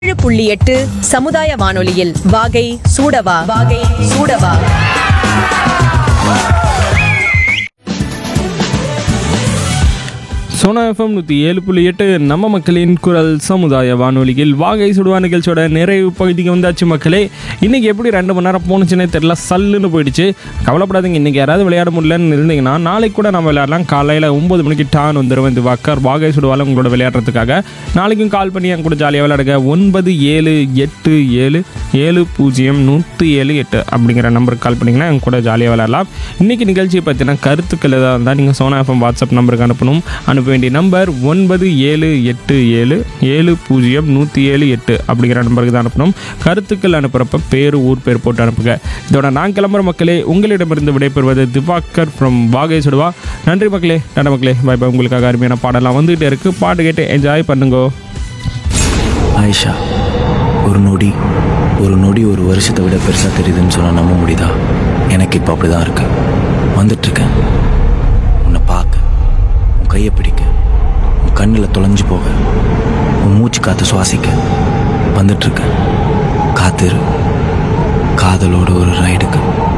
ஏழு புள்ளி எட்டு சமுதாய வானொலியில் வாகை சூடவா வாகை சூடவா சோனா எஃப்எம் நூற்றி ஏழு புள்ளி எட்டு நம்ம மக்களின் குரல் சமுதாய வானொலியில் வாகை சுடுவா நிகழ்ச்சியோட நிறைவு பகுதிக்கு வந்தாச்சு மக்களே இன்றைக்கி எப்படி ரெண்டு மணி நேரம் போணுச்சுன்னே தெரில சல்லுன்னு போயிடுச்சு கவலைப்படாதீங்க இன்றைக்கி யாராவது விளையாட முடியலன்னு இருந்தீங்கன்னா நாளைக்கு கூட நம்ம விளையாடலாம் காலையில் ஒம்பது மணிக்கு டான் வந்துடுவேன் இந்த வாக்கர் வாகை சுடுவால உங்களோட விளையாடுறதுக்காக நாளைக்கும் கால் பண்ணி என் கூட ஜாலியாக விளையாடுங்க ஒன்பது ஏழு எட்டு ஏழு ஏழு பூஜ்ஜியம் நூற்றி ஏழு எட்டு அப்படிங்கிற நம்பருக்கு கால் பண்ணிங்கன்னா என் கூட ஜாலியாக விளையாடலாம் இன்றைக்கி நிகழ்ச்சியை பற்றின கருத்துக்கள் ஏதாவது இருந்தால் நீங்கள் சோனா எஃப்எம் வாட்ஸ்அப் நம்பருக்கு அனுப்பணும் அனுப்ப வேண்டிய நம்பர் ஒன்பது ஏழு எட்டு ஏழு ஏழு பூஜ்ஜியம் நூற்றி ஏழு எட்டு அப்படிங்கிற நம்பருக்கு தான் அனுப்பணும் கருத்துக்கள் அனுப்புகிறப்ப பேர் ஊர் பேர் போட்டு அனுப்புங்க இதோட நான் கிளம்புற மக்களே உங்களிடமிருந்து விடைபெறுவது திவாகர் ஃப்ரம் வாகை சுடுவா நன்றி மக்களே நட மக்களே பை பை உங்களுக்காக அருமையான பாடலாம் வந்துகிட்டே இருக்குது பாட்டு கேட்டு என்ஜாய் பண்ணுங்கோ ஆயிஷா ஒரு நொடி ஒரு நொடி ஒரு வருஷத்தை விட பெருசாக தெரியுதுன்னு சொன்னால் நம்ப முடியுதா எனக்கு இப்போ அப்படி தான் இருக்கு வந்துட்டுருக்கேன் உன்னை பார்க்க உன் கையை பிடிக்க உன் கண்ணில் தொலைஞ்சு போக உன் மூச்சு காற்று சுவாசிக்க வந்துட்டுருக்கேன் காத்திரு காதலோட ஒரு ரைடுக்கு